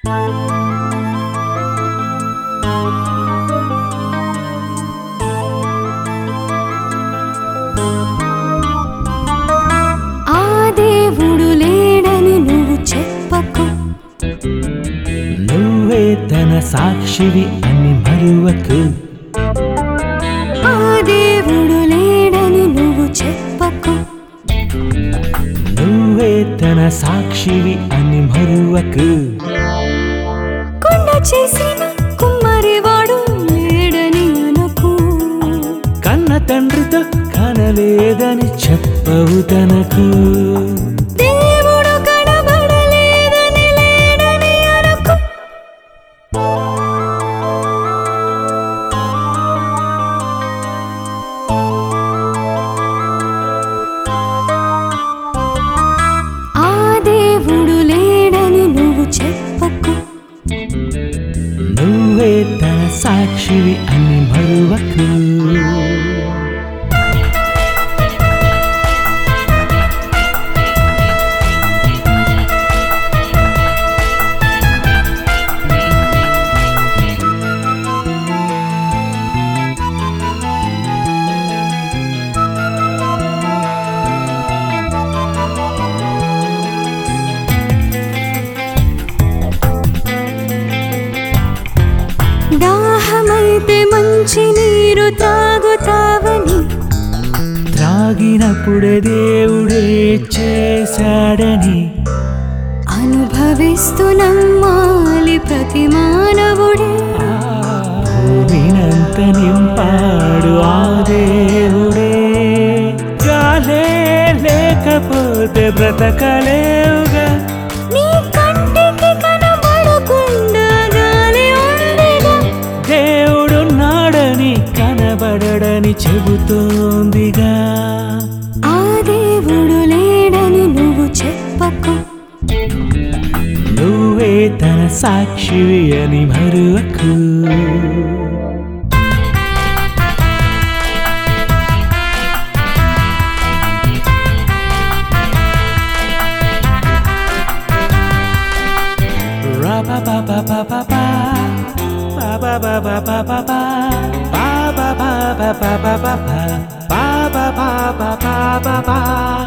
ఆ దేవుడు లేడని నువ్వు చెప్పకు నువ్వే తన సాక్షివి అని మరువకు ఆ దేవుడు లేడని నువ్వు చెప్పకు నువ్వే తన సాక్షివి అని మరువకు కొండ చేసిన కుమ్మరివాడు లేడని అనకు కన్న తండ్రితో కనలేదని చెప్పవు తనకు దేవుడు కనబడలేదని లేడని అనకు ఆ దేవుడు లేడని నువ్వు చెప్పకు నువ్వే తన సాక్షివి అని మరువకు దాహమైతే మంచి నీరు తాగుతావని త్రాగినప్పుడే దేవుడే చేశాడని అనుభవిస్తూ నమ్మాలి ప్రతి మానవుడే భూమినంత నింపాడు ఆ దేవుడే గాలే లేకపోతే బ్రతకలేవుగా నీ కంటికి కనబడకుండా గాలి ఉండగా దేవుడున్నాడని కనబడడని చెబుతోందిగా ఆ దేవుడు లేడని నువ్వు చెప్పకు నువ్వే తన సాక్షివి అని మరువకు Ra-ba-ba-ba-ba-ba-ba. Ba-ba-ba-ba-ba-ba-ba. Ba-ba-ba-ba-ba-ba-ba. Ba-ba-ba-ba-ba-ba-ba.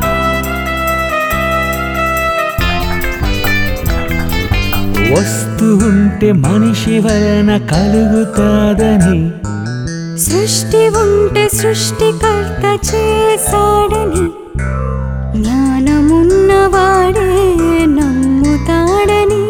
వస్తు ఉంటే మనిషి వలన కలుగుతాదని సృష్టి ఉంటే సృష్టికర్త చేశాడని జ్ఞానమున్నవాడే నమ్ముతాడని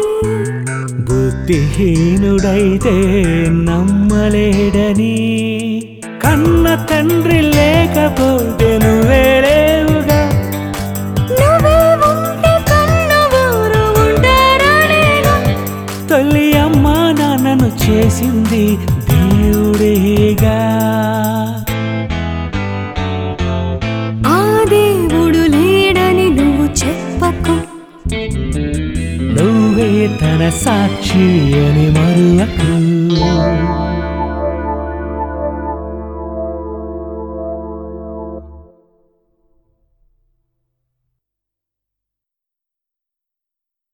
బుద్ధిహీనుడైతే నమ్మలేడని కన్న తండ్రి లేకపోతే నువ్వే లేవుగా నువ్వే ఉంటే కన్నవారు ఉంటారనేగా తల్లి అమ్మ నాన్నను చేసింది దేవుడేగా ఆ దేవుడు లేడని నువ్వు చెప్పకు నువ్వే తన సాక్షి అని మరువకు